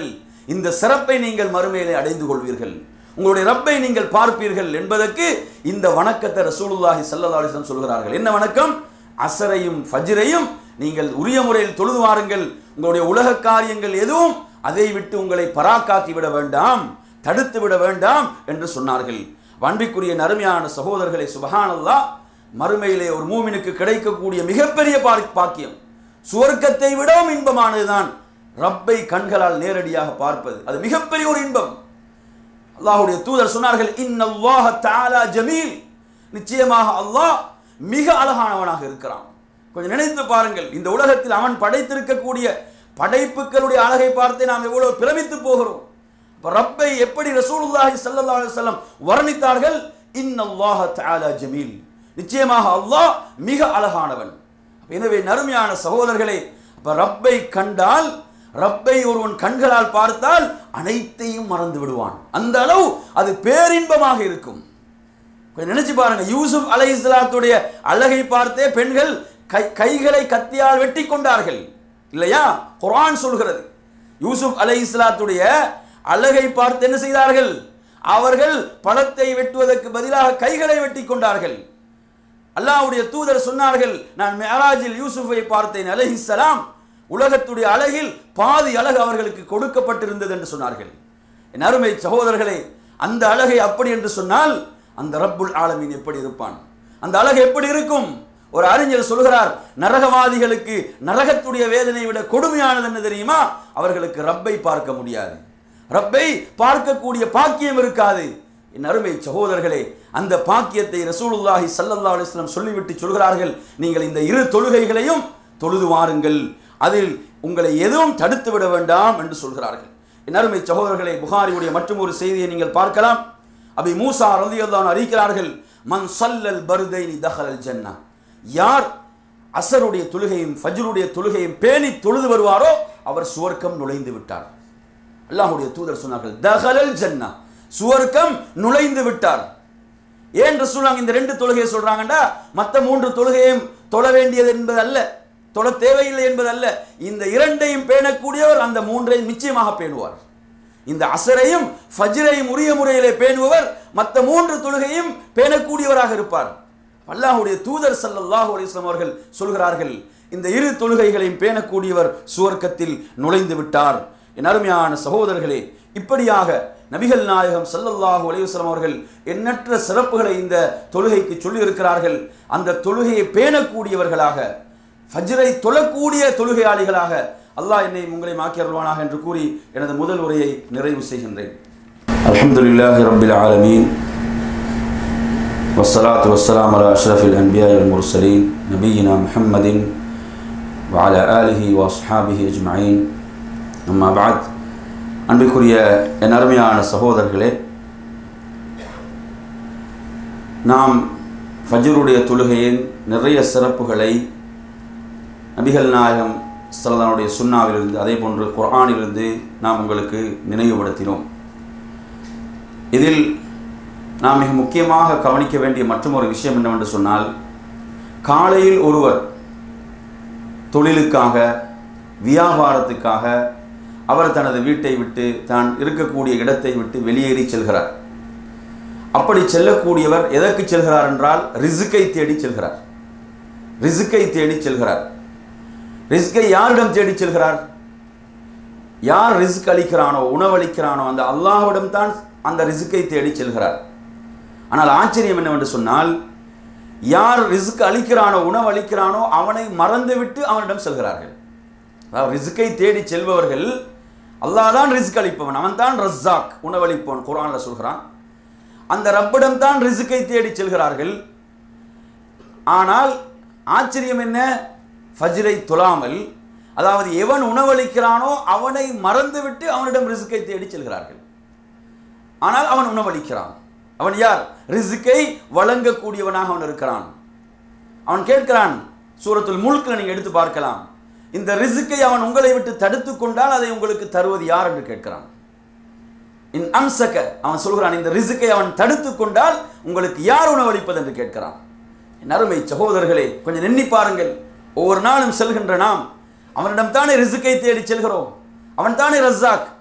இந்த சிறப்பை நீங்கள் மறுமையிலே அடைந்து கொள்வீர்கள் உங்களுடைய ரப்பை நீங்கள் பார்ப்பீர்கள் என்பதற்கு இந்த வணக்கத்தை ரசூலுல்லாஹி ஸல்லல்லாஹு அலைஹி வஸல்லம் சொல்கிறார்கள் என்ன வணக்கம் அசரையும் ஃபஜ்ரையும் நீங்கள் உரிய முறையில் தொழுது வாருங்கள் உங்களுடைய உலக காரியங்கள் எதுவும் அதை விட்டு உங்களை பராக்காக்கி விட வேண்டாம் தடுத்து விட வேண்டாம் என்று சொன்னார்கள் அன்பிற்குரிய நறுமையான சகோதரர்களை சுபஹானல்லாஹ் மறுமையிலே ஒரு மூமினுக்கு கிடைக்கக்கூடிய மிகப்பெரிய பாக்- பாக்கியம் சுவர்க்கத்தை விடவும் இன்பமானதுதான் ரப்பை கண்களால் நேரடியாக பார்ப்பது அது மிகப்பெரிய ஒரு இன்பம் அல்லாஹ்வுடைய தூதர் சொன்னார்கள் இன்னல்லாஹ தஆலா ஜமீல் நிச்சயமாக அல்லாஹ் மிக அழகானவனாக இருக்கிறான் கொஞ்சம் நினைத்து பாருங்கள் இந்த உலகத்தில் அவன் படைத்திருக்கக்கூடிய படைப்புகளுடைய அழகை பார்த்து நாம் எவ்வளவு பிரமித்து போகிறோம் அப்ப ரப்பை எப்படி ரசூலுல்லாஹி ஸல்லல்லாஹு அலைஹி வஸல்லம் வர்ணித்தார்கள் இன்னல்லாஹ தஆலா ஜமீல் நிச்சயமாக அல்லாஹ் மிக அழகானவன் எனவே நறுமையான சகோதரர்களே அப்ப ரப்பை கண்டால் ரப்பை ஒருவன் கண்களால் பார்த்தால் அனைத்தையும் மறந்து விடுவான் அந்த அளவு அது பேரின்பமாக இருக்கும் கொஞ்சம் நினைச்சு பாருங்க யூசுப் அலை இஸ்லாத்துடைய அழகை பார்த்தே பெண்கள் கை கைகளை கத்தியால் வெட்டி கொண்டார்கள் இல்லையா குர்ஆன் சொல்கிறது யூசுப் அலை இஸ்லாத்துடைய அழகை பார்த்து என்ன செய்தார்கள் அவர்கள் பழத்தை வெட்டுவதற்கு பதிலாக கைகளை வெட்டி கொண்டார்கள் அல்லாஹ்வுடைய தூதர் சொன்னார்கள் நான் மேராஜில் யூசுஃபை பார்த்தேன் அலைஹிஸ்ஸலாம் உலகத்துடைய அழகில் பாதி அழகு அவர்களுக்கு கொடுக்கப்பட்டிருந்தது என்று சொன்னார்கள் என் அருமை சகோதரர்களே அந்த அழகை அப்படி என்று சொன்னால் அந்த ரப்புல் ஆலமீன் எப்படி இருப்பான் அந்த அழகு எப்படி இருக்கும் ஒரு அறிஞர் சொல்கிறார் நரகவாதிகளுக்கு நரகத்துடைய வேதனை விட கொடுமையானது என்ன தெரியுமா அவர்களுக்கு ரப்பை பார்க்க முடியாது ரப்பை பார்க்கக்கூடிய பாக்கியம் இருக்காது என் அருமை சகோதரர்களே அந்த பாக்கியத்தை ரசூலுல்லாஹி ஸல்லல்லாஹு அலைஹி வஸல்லம் சொல்லிவிட்டு சொல்கிறார்கள் நீங்கள் இந்த இரு தொழுகைகளையும் தொழுது வாருங்கள் அதில் உங்களை எதுவும் தடுத்து விட வேண்டாம் என்று சொல்கிறார்கள் என் அருமை சகோதரர்களே புகாரியுடைய மற்றும் ஒரு செய்தியை நீங்கள் பார்க்கலாம் அபி மூசா ரலியல்லாஹு அன்ஹு அறிவிக்கிறார்கள் மன் சல்லல் பர்தைனி தஹலல் ஜன்னா யார் அசருடைய தொழுகையும் ஃபஜ்ருடைய தொழுகையும் பேணி தொழுது வருவாரோ அவர் சுவர்க்கம் நுழைந்து விட்டார் அல்லாஹ்வுடைய தூதர் சொன்னார்கள் தஹலல் ஜன்னா சுவர்க்கம் நுழைந்து விட்டார் ஏன் ரசூலுல்லாஹ் இந்த ரெண்டு தொழுகையை சொல்றாங்கடா மற்ற மூன்று தொழுகையும் தொழ வேண்டியது என்பது அல்ல தொழ தேவையில்லை என்பது அல்ல இந்த இரண்டையும் பேணக்கூடியவர் அந்த மூன்றையும் நிச்சயமாக பேணுவார் இந்த அசரையும் ஃபஜ்ரையும் உரிய முறையிலே பேணுபவர் மற்ற மூன்று தொழுகையும் பேணக்கூடியவராக இருப்பார் அல்லாஹ்வுடைய தூதர் ஸல்லல்லாஹு அலைஹி வஸல்லம் அவர்கள் சொல்கிறார்கள் இந்த இரு தொழுகைகளையும் பேணக்கூடியவர் சுவர்க்கத்தில் நுழைந்து விட்டார் என் அருமையான சகோதரர்களே இப்படியாக நபிகள் நாயகம் ஸல்லல்லாஹு அலைஹி வஸல்லம் அவர்கள் எண்ணற்ற சிறப்புகளை இந்த தொழுகைக்கு சொல்லி இருக்கிறார்கள் அந்த தொழுகையை பேணக்கூடியவர்களாக ஃபஜ்ரை தொழக்கூடிய தொழுகையாளிகளாக அல்லாஹ் என்னை உங்களை மாக்கி அருள்வானாக என்று கூறி எனது முதல் உரையை நிறைவு செய்கின்றேன் அல்ஹம்துலில்லாஹி ரப்பில் ஆலமீன் والصلاة والسلام على أشرف الأنبياء والمرسلين نبينا محمد وعلى آله وأصحابه أجمعين أما بعد அன்பிற்குரிய என் அருமையான சகோதரர்களே நாம் ஃபஜ்ருடைய தொழுகையின் நிறைய சிறப்புகளை நபிகள் நாயகம் சல்லதானுடைய சுன்னாவிலிருந்து அதே போன்று குர்ஆனிலிருந்து நாம் உங்களுக்கு நினைவுபடுத்தினோம் இதில் நாம் மிக முக்கியமாக கவனிக்க வேண்டிய மற்றொரு விஷயம் என்னவென்று சொன்னால் காலையில் ஒருவர் தொழிலுக்காக வியாபாரத்துக்காக அவர் தனது வீட்டை விட்டு தான் இருக்கக்கூடிய இடத்தை விட்டு வெளியேறி செல்கிறார் அப்படி செல்லக்கூடியவர் எதற்கு செல்கிறார் என்றால் ரிசுக்கை தேடி செல்கிறார் ரிசுக்கை தேடி செல்கிறார் ரிஸ்கை யாரிடம் தேடி செல்கிறார் யார் ரிஸ்க் அளிக்கிறானோ உணவளிக்கிறானோ அந்த அல்லாஹ்விடம் தான் அந்த ரிசுக்கை தேடி செல்கிறார் ஆனால் ஆச்சரியம் என்னவென்று சொன்னால் யார் ரிஸ்க் அளிக்கிறானோ உணவு அளிக்கிறானோ அவனை மறந்துவிட்டு அவனிடம் செல்கிறார்கள் அதாவது ரிஸ்கை தேடி செல்பவர்கள் அல்லாஹ் தான் ரிஸ்க் அளிப்பவன் அவன் தான் ரஸ்ஸாக் உணவளிப்பவன் குரான்ல சொல்கிறான் அந்த ரப்பிடம் தான் ரிஸ்கை தேடி செல்கிறார்கள் ஆனால் ஆச்சரியம் என்ன ஃபஜ்ரை தொழாமல் அதாவது எவன் உணவளிக்கிறானோ அவனை மறந்துவிட்டு அவனிடம் ரிசுக்கை தேடி செல்கிறார்கள் ஆனால் அவன் உணவளிக்கிறான் அவன் யார் ரிசுக்கை வழங்கக்கூடியவனாக அவன் இருக்கிறான் அவன் கேட்கிறான் சூரத்துல் முழுக்கில் நீங்க எடுத்து பார்க்கலாம் இந்த ரிசுக்கை அவன் உங்களை விட்டு தடுத்து கொண்டால் அதை உங்களுக்கு தருவது யார் என்று கேட்கிறான் இன் அம்சக்க அவன் சொல்கிறான் இந்த ரிசுக்கை அவன் தடுத்து கொண்டால் உங்களுக்கு யார் உணவளிப்பது என்று கேட்கிறான் என் அருமை சகோதரர்களே கொஞ்சம் எண்ணி பாருங்கள் ஒவ்வொரு நாளும் செல்கின்ற நாம் அவனிடம் தானே ரிசுக்கை தேடி செல்கிறோம் அவன் தானே ரஸ்ஸாக்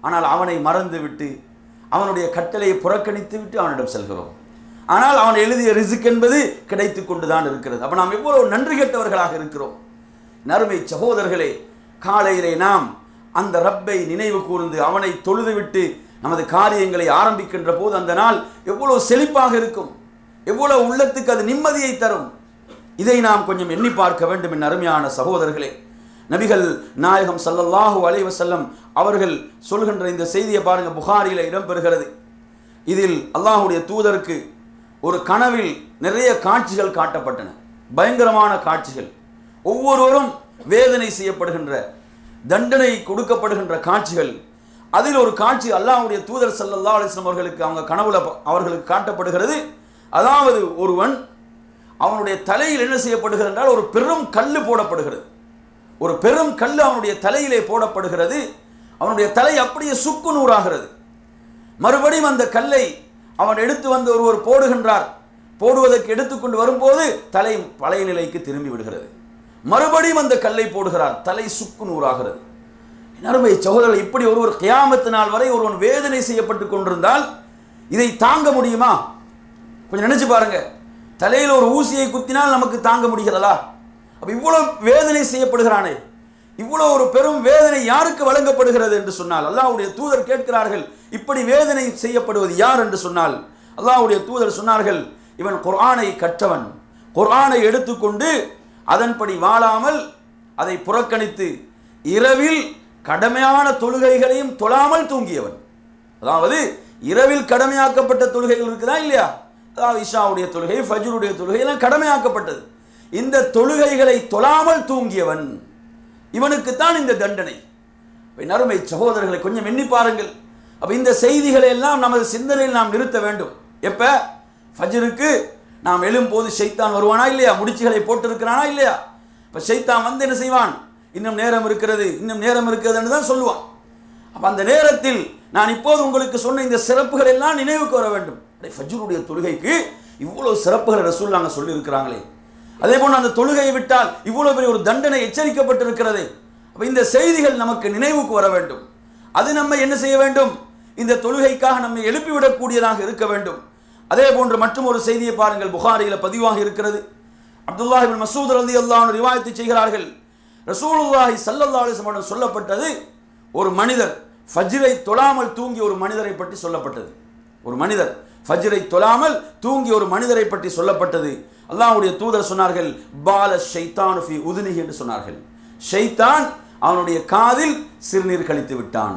ஆனால் அவனை மறந்து விட்டு அவனுடைய கட்டளையை புறக்கணித்து விட்டு அவனிடம் செல்கிறோம் ஆனால் அவன் எழுதிய ரிசுக் என்பது கிடைத்து கொண்டுதான் இருக்கிறது அப்ப நாம் எவ்வளவு நன்றி கெட்டவர்களாக இருக்கிறோம் நறுமை சகோதரர்களே காலையிலே நாம் அந்த ரப்பை நினைவு கூர்ந்து அவனை தொழுதுவிட்டு நமது காரியங்களை ஆரம்பிக்கின்ற போது அந்த நாள் எவ்வளவு செழிப்பாக இருக்கும் எவ்வளவு உள்ளத்துக்கு அது நிம்மதியை தரும் இதை நாம் கொஞ்சம் எண்ணி பார்க்க வேண்டும் என் அருமையான சகோதரர்களே நபிகள் நாயகம் ஸல்லல்லாஹு அலைஹி வஸல்லம் அவர்கள் சொல்கின்ற இந்த செய்தியை பாருங்க புகாரில இடம்பெறுகிறது இதில் அல்லாஹ்வுடைய தூதருக்கு ஒரு கனவில் நிறைய காட்சிகள் காட்டப்பட்டன பயங்கரமான காட்சிகள் ஒவ்வொருவரும் வேதனை செய்யப்படுகின்ற தண்டனை கொடுக்கப்படுகின்ற காட்சிகள் அதில் ஒரு காட்சி அல்லாஹ்வுடைய தூதர் ஸல்லல்லாஹு அலைஹி வஸல்லம் அவர்களுக்கு அவங்க கனவுல ப- அவர்களுக்கு காட்டப்படுகிறது அதாவது ஒருவன் அவனுடைய தலையில் என்ன செய்யப்படுகிறது என்றால் ஒரு பெரும் கல்லு போடப்படுகிறது ஒரு பெரும் கல் அவனுடைய தலையிலே போடப்படுகிறது அவனுடைய தலை அப்படியே சுக்கு நூறாகிறது மறுபடியும் அந்த கல்லை அவன் எடுத்து வந்து ஒருவர் போடுகின்றார் போடுவதற்கு எடுத்துக்கொண்டு வரும்போது தலை பழைய நிலைக்கு திரும்பி விடுகிறது மறுபடியும் அந்த கல்லை போடுகிறார் தலை சுக்கு நூறாகிறது என் அருமை சகோதரர் இப்படி ஒருவர் கியாமத்து நாள் வரை ஒருவன் வேதனை செய்யப்பட்டு கொண்டிருந்தால் இதை தாங்க முடியுமா கொஞ்சம் நினைச்சு பாருங்க தலையில் ஒரு ஊசியை குத்தினால் நமக்கு தாங்க முடிகிறதா அப்ப இவ்வளவு வேதனை செய்யப்படுகிறானே இவ்வளவு ஒரு பெரும் வேதனை யாருக்கு வழங்கப்படுகிறது என்று சொன்னால் அல்லாஹ்வுடைய தூதர் கேட்கிறார்கள் இப்படி வேதனை செய்யப்படுவது யார் என்று சொன்னால் அல்லாஹ்வுடைய தூதர் சொன்னார்கள் இவன் குர்ஆனை கற்றவன் குர்ஆனை எடுத்துக்கொண்டு அதன்படி வாழாமல் அதை புறக்கணித்து இரவில் கடமையான தொழுகைகளையும் தொழாமல் தூங்கியவன் அதாவது இரவில் கடமையாக்கப்பட்ட தொழுகைகள் இருக்குதா இல்லையா அதாவது இஷாவுடைய தொழுகை ஃபஜ்ருடைய தொழுகை எல்லாம் கடமையாக்கப்பட்டது இந்த தொழுகைகளை தொழாமல் தூங்கியவன் இவனுக்குத்தான் இந்த தண்டனை அப்ப நறுமை சகோதரர்களை கொஞ்சம் எண்ணி பாருங்கள் அப்ப இந்த செய்திகளை எல்லாம் நமது சிந்தனையில் நாம் நிறுத்த வேண்டும் எப்ப ஃபஜ்ருக்கு நாம் எழும்போது ஷைத்தான் வருவானா இல்லையா முடிச்சுகளை போட்டிருக்கிறானா இல்லையா இப்ப ஷைத்தான் வந்து என்ன செய்வான் இன்னும் நேரம் இருக்கிறது இன்னும் நேரம் இருக்கிறதுன்னு தான் சொல்லுவான் அப்ப அந்த நேரத்தில் நான் இப்போது உங்களுக்கு சொன்ன இந்த சிறப்புகள் எல்லாம் நினைவுக்கு வர வேண்டும் அடே, ஃபஜ்ருடைய தொழுகைக்கு இவ்வளவு சிறப்புகளை ரசூல் நாங்க சொல்லி இருக்கிறாங்களே அதே போன்று அந்த தொழுகையை விட்டால் இவ்வளவு பெரிய ஒரு தண்டனை எச்சரிக்கப்பட்டிருக்கிறதே அப்ப இந்த செய்திகள் நமக்கு நினைவுக்கு வர வேண்டும் அது நம்ம என்ன செய்ய வேண்டும் இந்த தொழுகைக்காக நம்மை எழுப்பிவிடக்கூடியதாக இருக்க வேண்டும் அதே போன்று மற்றும் ஒரு செய்தியை பாருங்கள் புகாரியில பதிவாக இருக்கிறது அப்துல்லாஹி பின் மசூத் ரலியல்லாஹு அன்ஹு ரிவாயத்து செய்கிறார்கள் ரசூலுல்லாஹி ஸல்லல்லாஹு அலைஹி வஸல்லம் சொல்லப்பட்டது ஒரு மனிதர் ஃபஜ்ரை தொழாமல் தூங்கிய ஒரு மனிதரை பற்றி சொல்லப்பட்டது ஒரு மனிதர் ஃபஜ்ரை தொழாமல் தூங்கிய ஒரு மனிதரை பற்றி சொல்லப்பட்டது அல்லாஹ்வுடைய தூதர் சொன்னார்கள் பால ஷைத்தானு ஃபி உதுனிஹி என்று சொன்னார்கள் ஷைத்தான் அவனுடைய காதில் சிறுநீர் கழித்து விட்டான்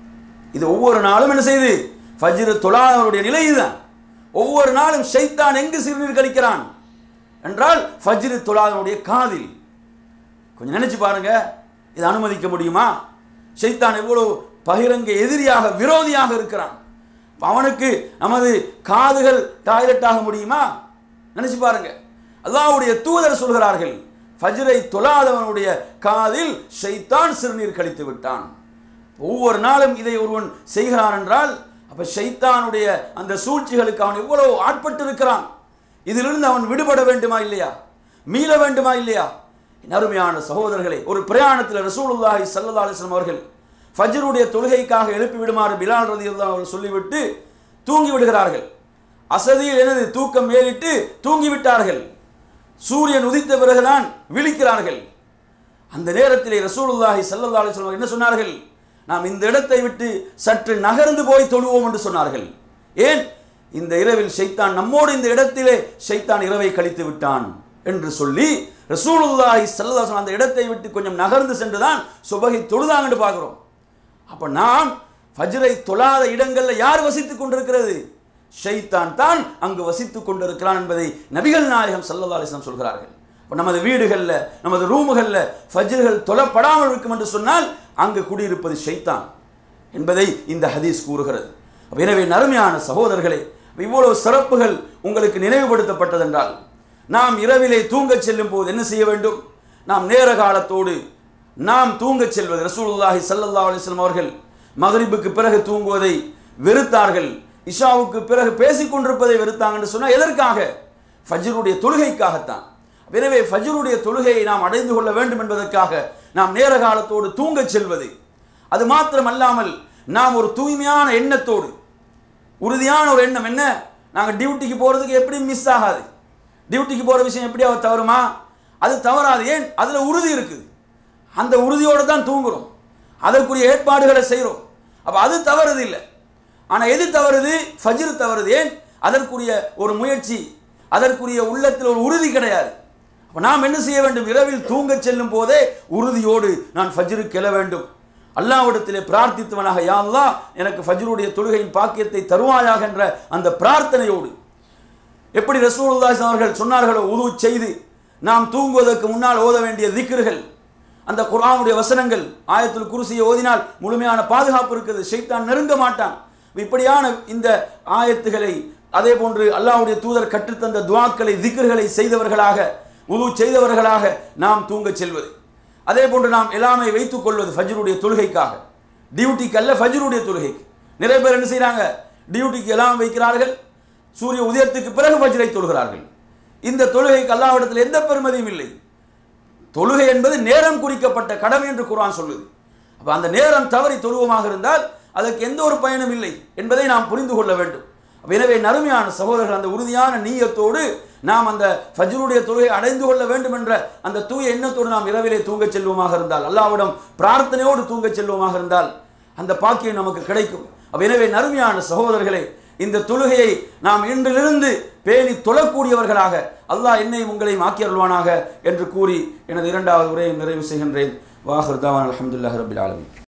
இது ஒவ்வொரு நாளும் என்ன செய்யுது ஃபஜ்ரு தொழாதவருடைய நிலை இதுதான் ஒவ்வொரு நாளும் ஷைத்தான் எங்கு சிறுநீர் கழிக்கிறான் என்றால் ஃபஜ்ரு தொழாதவனுடைய காதில் கொஞ்சம் நினைச்சு பாருங்க இதை அனுமதிக்க முடியுமா ஷைத்தான் எவ்வளவு பகிரங்க எதிரியாக விரோதியாக இருக்கிறான் அப்ப அவனுக்கு நமது காதுகள் டாய்லெட் ஆக முடியுமா நினைச்சு பாருங்க அல்லாஹ்வுடைய தூதர் சொல்கிறார்கள் ஃபஜ்ரை தொழாதவனுடைய காதில் ஷைத்தான் சிறுநீர் கழித்து விட்டான் ஒவ்வொரு நாளும் இதை ஒருவன் செய்கிறான் என்றால் அப்ப ஷைத்தானுடைய அந்த சூழ்ச்சிகளுக்கு அவன் எவ்வளவு ஆட்பட்டு இருக்கிறான் இதிலிருந்து அவன் விடுபட வேண்டுமா இல்லையா மீள வேண்டுமா இல்லையா என் அருமையான சகோதரர்களே ஒரு பிரயாணத்தில் ரசூலுல்லாஹி ஸல்லல்லாஹு அலைஹி வஸல்லம் அவர்கள் ஃபஜ்ருடைய தொழுகைக்காக எழுப்பி விடுமாறு பிலால் ரலியல்லாஹு அவர்கள் சொல்லிவிட்டு தூங்கி விடுகிறார்கள் அசதியில் எனது தூக்கம் மேலிட்டு தூங்கி விட்டார்கள் சூரியன் உதித்த பிறகுதான் விழிக்கிறார்கள் அந்த நேரத்திலே ரசூலுல்லாஹி ஸல்லல்லாஹு அலைஹி வஸல்லம் என்ன சொன்னார்கள் நாம் இந்த இடத்தை விட்டு சற்று நகர்ந்து போய் தொழுவோம் என்று சொன்னார்கள் ஏன் இந்த இரவில் ஷைத்தான் நம்மோடு இந்த இடத்திலே ஷைத்தான் இரவை கழித்து விட்டான் என்று சொல்லி ரசூலுல்லாஹி ஸல்லல்லாஹு அலைஹி வஸல்லம் அந்த இடத்தை விட்டு கொஞ்சம் நகர்ந்து சென்றுதான் சுபகை தொழுதாங்கன்னு பார்க்கிறோம் அப்ப நாம் ஃபஜ்ரை தொழாத இடங்கள்ல யார் வசித்துக் கொண்டிருக்கிறது ஷைத்தான் தான் அங்கு வசித்துக் கொண்டிருக்கிறான் என்பதை நபிகள் நாயகம் ஸல்லல்லாஹு அலைஹி வஸல்லம் சொல்கிறார்கள் அப்ப நமது வீடுகள்ல நமது ரூமுகள்ல ஃபஜ்ர்கள் தொழப்படாமல் இருக்கும் என்று சொன்னால் அங்கு குடியிருப்பது ஷைத்தான் என்பதை இந்த ஹதீஸ் கூறுகிறது அப்ப எனவே நறுமையான சகோதரர்களே இவ்வளவு சிறப்புகள் உங்களுக்கு நினைவுபடுத்தப்பட்டதென்றால் நாம் இரவிலே தூங்கச் செல்லும் போது என்ன செய்ய வேண்டும் நாம் நேர காலத்தோடு நாம் தூங்கச் செல்வது ரசூலுல்லாஹி ஸல்லல்லாஹு அலைஹி வஸல்லம் அவர்கள் மகரிபுக்கு பிறகு தூங்குவதை வெறுத்தார்கள் இஷாவுக்கு பிறகு பேசிக் கொண்டிருப்பதை வெறுத்தாங்கன்னு சொன்னா எதற்காக ஃபஜ்ருடைய தொழுகைக்காகத்தான் எனவே ஃபஜ்ருடைய தொழுகையை நாம் அடைந்து கொள்ள வேண்டும் என்பதற்காக நாம் நேர காலத்தோடு தூங்கச் செல்வது அது மாத்திரமல்லாமல் நாம் ஒரு தூய்மையான எண்ணத்தோடு உறுதியான ஒரு எண்ணம் என்ன நாங்கள் டியூட்டிக்கு போகிறதுக்கு எப்படி மிஸ் ஆகாது டியூட்டிக்கு போகிற விஷயம் எப்படியாவது தவறுமா அது தவறாது ஏன் அதில் உறுதி இருக்குது அந்த உறுதியோடு தான் தூங்குறோம் அதற்குரிய ஏற்பாடுகளை செய்கிறோம் அப்போ அது தவறுது இல்லை ஆனால் எது தவறுது ஃபஜ்ர் தவறுது ஏன் அதற்குரிய ஒரு முயற்சி அதற்குரிய உள்ளத்தில் ஒரு உறுதி கிடையாது அப்போ நாம் என்ன செய்ய வேண்டும் இரவில் தூங்கச் செல்லும் போதே உறுதியோடு நான் ஃபஜ்ருக்கு எழ வேண்டும் அல்லாவிடத்திலே பிரார்த்தித்தவனாக யா அல்லாஹ் எனக்கு ஃபஜ்ருடைய தொழுகையின் பாக்கியத்தை தருவாயாக என்ற அந்த பிரார்த்தனையோடு எப்படி ரசூலுல்லாஹி அவர்கள் சொன்னார்களோ உது செய்து நாம் தூங்குவதற்கு முன்னால் ஓத வேண்டிய திக்ருகள் அந்த குர்ஆனுடைய வசனங்கள் ஆயத்துல் குருசியை ஓதினால் முழுமையான பாதுகாப்பு இருக்குது ஷைத்தான் நெருங்க மாட்டான் இப்படியான இந்த ஆயத்துகளை அதே போன்று அல்லாஹ்வுடைய தூதர் கற்றுத்தந்த துவாக்களை திக்ருகளை செய்தவர்களாக உது செய்தவர்களாக நாம் தூங்கச் செல்வது அதே போன்று நாம் எல்லாமே வைத்துக் கொள்வது ஃபஜ்ருடைய தொழுகைக்காக டியூட்டிக்கு அல்ல ஃபஜ்ருடைய தொழுகைக்கு நிறைய பேர் என்ன செய்றாங்க டியூட்டிக்கு எல்லாம் வைக்கிறார்கள் சூரிய உதயத்துக்கு பிறகு ஃபஜ்ரை தொழுகிறார்கள் இந்த தொழுகைக்கு அல்லாவிடத்தில் எந்த பெருமதியும் இல்லை தொழுகை என்பது நேரம் குறிக்கப்பட்ட கடமை என்று குர்ஆன் சொல்லுது அப்ப அந்த நேரம் தவறி தொழுவமாக இருந்தால் அதற்கு எந்த ஒரு பயனும் இல்லை என்பதை நாம் புரிந்து கொள்ள வேண்டும் அப்ப எனவே நறுமையான சகோதரர்கள் அந்த உறுதியான நீயத்தோடு நாம் அந்த ஃபஜ்ருடைய தொழுகை அடைந்து கொள்ள வேண்டும் என்ற அந்த தூய எண்ணத்தோடு நாம் இரவிலே தூங்கச் செல்வோமாக இருந்தால் அல்லாவிடம் பிரார்த்தனையோடு தூங்கச் செல்வோமாக இருந்தால் அந்த பாக்கியம் நமக்கு கிடைக்கும் அப்ப எனவே நறுமையான சகோதரர்களே இந்த தொழுகையை நாம் இன்றிலிருந்து பேணி தொழக்கூடியவர்களாக அல்லாஹ் என்னையும் உங்களையும் ஆக்கியருள்வானாக என்று கூறி எனது இரண்டாவது உரையை நிறைவு செய்கின்றேன் வாஹர் தாவான் அலமதுல்லாஹ் ரபில் ஆலமீன்